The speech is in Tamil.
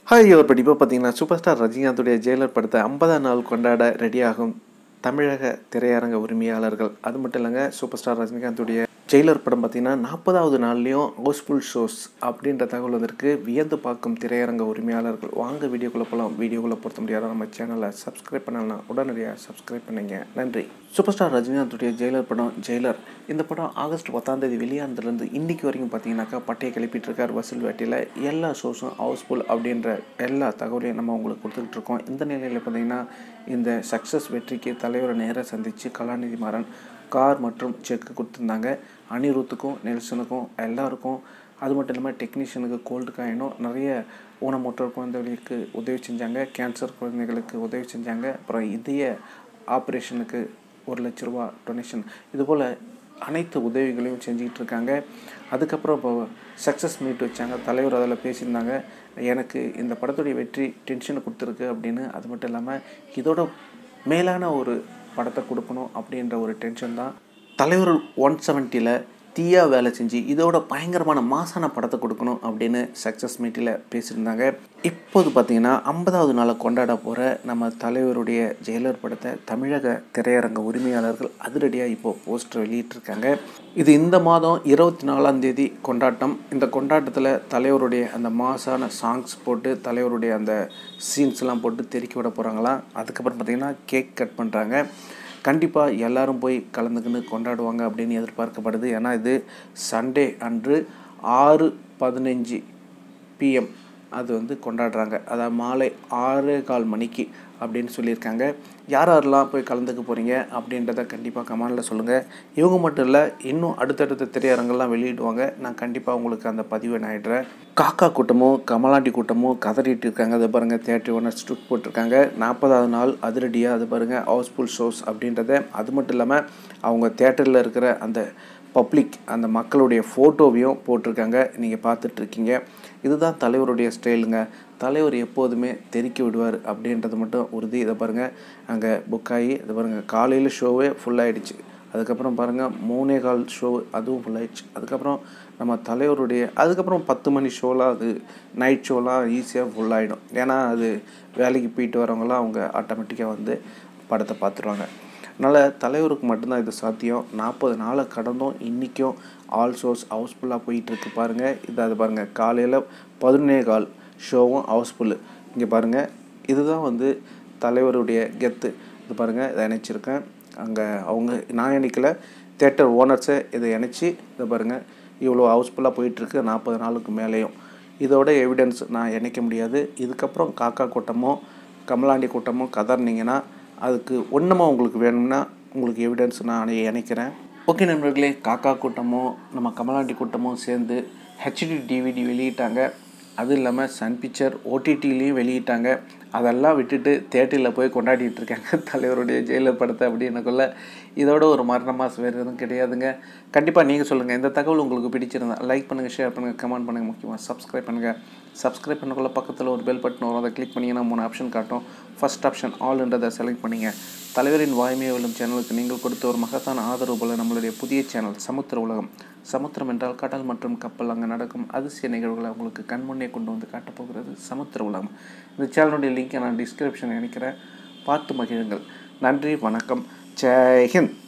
ஹாய் ஒரு படிப்பு பார்த்தீங்கன்னா சூப்பர் ஸ்டார் ரஜினிகாந்துடைய ஜெயிலர் படத்தை ஐம்பதாம் நாள் கொண்டாட ரெடியாகும் தமிழக திரையரங்க உரிமையாளர்கள் அது மட்டும் இல்லைங்க சூப்பர் ஸ்டார் ரஜினிகாந்துடைய ஜெயிலர் படம் பார்த்தீங்கன்னா நாற்பதாவது நாள்லேயும் ஹவுஸ்ஃபுல் ஷோஸ் அப்படின்ற தகவல் வந்திருக்கு வியந்து பார்க்கும் திரையரங்க உரிமையாளர்கள் வாங்க வீடியோக்குள்ளே போகலாம் வீடியோக்குள்ளே பொறுத்த முடியாத நம்ம சேனலை சப்ஸ்கிரைப் பண்ணலாம் உடனடியாக சப்ஸ்கிரைப் பண்ணுங்க நன்றி சூப்பர் ஸ்டார் ரஜினிகாந்துடைய ஜெயிலர் படம் ஜெயிலர் இந்த படம் ஆகஸ்ட் பத்தாம் தேதி வெளியானதுலேருந்து இன்னைக்கு வரைக்கும் பார்த்தீங்கன்னாக்கா பட்டையை கிளப்பிட்டு இருக்கார் வசூல் வேட்டையில் எல்லா ஷோஸும் ஹவுஸ்ஃபுல் அப்படின்ற எல்லா தகவலையும் நம்ம உங்களுக்கு கொடுத்துக்கிட்டு இருக்கோம் இந்த நிலையில் பார்த்தீங்கன்னா இந்த சக்ஸஸ் வெற்றிக்கு தலைவரை நேராக சந்தித்து கலாநிதி மாறன் கார் மற்றும் செக்கு கொடுத்துருந்தாங்க அனிருத்துக்கும் நெல்சனுக்கும் எல்லாருக்கும் அது மட்டும் இல்லாமல் டெக்னீஷியனுக்கு கோல்டு காயினும் நிறைய ஊனமுற்றோர் குழந்தைகளுக்கு உதவி செஞ்சாங்க கேன்சர் குழந்தைகளுக்கு உதவி செஞ்சாங்க அப்புறம் இதய ஆப்ரேஷனுக்கு ஒரு லட்ச ரூபா டொனேஷன் இதுபோல் அனைத்து உதவிகளையும் செஞ்சுக்கிட்டு இருக்காங்க அதுக்கப்புறம் இப்போ சக்ஸஸ் மீட் வச்சாங்க தலைவர் அதில் பேசியிருந்தாங்க எனக்கு இந்த படத்துடைய வெற்றி டென்ஷனை கொடுத்துருக்கு அப்படின்னு அது மட்டும் இல்லாமல் இதோட மேலான ஒரு படத்தை கொடுக்கணும் அப்படின்ற ஒரு டென்ஷன் தான் தலைவர் ஒன் செவன்ட்டியில் தீயா வேலை செஞ்சு இதோட பயங்கரமான மாசான படத்தை கொடுக்கணும் அப்படின்னு சக்ஸஸ் மீட்டில் பேசியிருந்தாங்க இப்போது பார்த்தீங்கன்னா ஐம்பதாவது நாளை கொண்டாட போகிற நம்ம தலைவருடைய ஜெயலர் படத்தை தமிழக திரையரங்க உரிமையாளர்கள் அதிரடியாக இப்போது போஸ்டர் வெளியிட்டிருக்காங்க இது இந்த மாதம் இருபத்தி நாலாம் தேதி கொண்டாட்டம் இந்த கொண்டாட்டத்தில் தலைவருடைய அந்த மாசான சாங்ஸ் போட்டு தலைவருடைய அந்த சீன்ஸ்லாம் போட்டு தெருக்கி விட போகிறாங்களாம் அதுக்கப்புறம் பார்த்திங்கன்னா கேக் கட் பண்ணுறாங்க கண்டிப்பாக எல்லாரும் போய் கலந்துக்கின்னு கொண்டாடுவாங்க அப்படின்னு எதிர்பார்க்கப்படுது ஏன்னா இது சண்டே அன்று ஆறு பதினஞ்சு பிஎம் அது வந்து கொண்டாடுறாங்க அதாவது மாலை ஆறு கால் மணிக்கு அப்படின்னு சொல்லியிருக்காங்க யார் யாரெல்லாம் போய் கலந்துக்க போகிறீங்க அப்படின்றத கண்டிப்பாக கமெண்டில் சொல்லுங்கள் இவங்க மட்டும் இல்லை இன்னும் அடுத்தடுத்த திரையரங்கெல்லாம் வெளியிடுவாங்க நான் கண்டிப்பாக உங்களுக்கு அந்த பதிவை நான் இடுறேன் காக்கா கூட்டமும் கமலாண்டி கூட்டமும் கதறிட்டு இருக்காங்க அதை பாருங்கள் தேட்டர் ஓனர் ஸ்டுட் போட்டிருக்காங்க நாற்பதாவது நாள் அதிரடியாக அது பாருங்கள் ஹவுஸ்ஃபுல் ஷோஸ் அப்படின்றத அது மட்டும் இல்லாமல் அவங்க தேட்டரில் இருக்கிற அந்த பப்ளிக் அந்த மக்களுடைய ஃபோட்டோவையும் போட்டிருக்காங்க நீங்கள் பார்த்துட்ருக்கீங்க இதுதான் தலைவருடைய ஸ்டைலுங்க தலைவர் எப்போதுமே தெறிக்க விடுவார் அப்படின்றது மட்டும் உறுதி இதை பாருங்கள் அங்கே புக் ஆகி இதை பாருங்கள் காலையில் ஷோவே ஃபுல்லாகிடுச்சு அதுக்கப்புறம் பாருங்கள் மூணே கால் ஷோ அதுவும் ஃபுல்லாகிடுச்சு அதுக்கப்புறம் நம்ம தலைவருடைய அதுக்கப்புறம் பத்து மணி ஷோலாம் அது நைட் ஷோலாம் ஈஸியாக ஃபுல்லாகிடும் ஏன்னா அது வேலைக்கு போயிட்டு வரவங்களாம் அவங்க ஆட்டோமேட்டிக்காக வந்து படத்தை பார்த்துருவாங்க அதனால் தலைவருக்கு மட்டும்தான் இது சாத்தியம் நாற்பது நாளை கடந்தும் இன்றைக்கும் ஆல் ஷோஸ் ஹவுஸ்ஃபுல்லாக போயிட்டுருக்கு பாருங்கள் இது அது பாருங்கள் காலையில் பதினொன்னே கால் ஷோவும் ஹவுஸ்ஃபுல்லு இங்கே பாருங்கள் இதுதான் வந்து தலைவருடைய கெத்து இது பாருங்கள் இதை இணைச்சிருக்கேன் அங்கே அவங்க நான் இணைக்கல தேட்டர் ஓனர்ஸை இதை இணைச்சி இதை பாருங்கள் இவ்வளோ ஹவுஸ்ஃபுல்லாக போயிட்டுருக்கு நாற்பது நாளுக்கு மேலேயும் இதோட எவிடன்ஸ் நான் இணைக்க முடியாது இதுக்கப்புறம் காக்கா கூட்டமோ கமலாண்டி கூட்டமோ கதர்னிங்கன்னா அதுக்கு ஒன்றுமா உங்களுக்கு வேணும்னா உங்களுக்கு எவிடன்ஸ் நான் இணைக்கிறேன் ஓகே நண்பர்களே காக்கா கூட்டமும் நம்ம கமலாண்டி கூட்டமும் சேர்ந்து ஹெச்டி டிவிடி வெளியிட்டாங்க அது இல்லாமல் சன் பிக்சர் ஓடிடிலையும் வெளியிட்டாங்க அதெல்லாம் விட்டுட்டு தேட்டரில் போய் கொண்டாடிட்டு இருக்காங்க தலைவருடைய ஜெயிலர் படத்தை அப்படின்னக்குள்ள இதோட ஒரு மரண மாதம் வேறு எதுவும் கிடையாதுங்க கண்டிப்பாக நீங்கள் சொல்லுங்கள் இந்த தகவல் உங்களுக்கு பிடிச்சிருந்தா லைக் பண்ணுங்கள் ஷேர் பண்ணுங்கள் கமெண்ட் பண்ணுங்கள் முக்கியமாக சப்ஸ்கிரைப் பண்ணுங்கள் சப்ஸ்கிரைப் பண்ணக்குள்ள பக்கத்தில் ஒரு பெல் பட்டன் வரும் அதை கிளிக் பண்ணிங்கன்னா மூணு ஆப்ஷன் காட்டும் ஃபஸ்ட் ஆப்ஷன் ஆல்ன்றதை செலக்ட் பண்ணிங்க தலைவரின் வாய்மையை வெல்லும் சேனலுக்கு நீங்கள் கொடுத்த ஒரு மகத்தான ஆதரவு போல நம்மளுடைய புதிய சேனல் சமுத்திர உலகம் சமுத்திரம் என்றால் கடல் மற்றும் கப்பல் அங்கே நடக்கும் அதிசய நிகழ்வுகளை உங்களுக்கு கண்முன்னே கொண்டு வந்து காட்டப்போகிறது சமுத்திர உலகம் இந்த சேனலுடைய லிங்கை நான் டிஸ்கிரிப்ஷன் நினைக்கிறேன் பார்த்து மகிழுங்கள் நன்றி வணக்கம் ஜெய் ஹிந்த்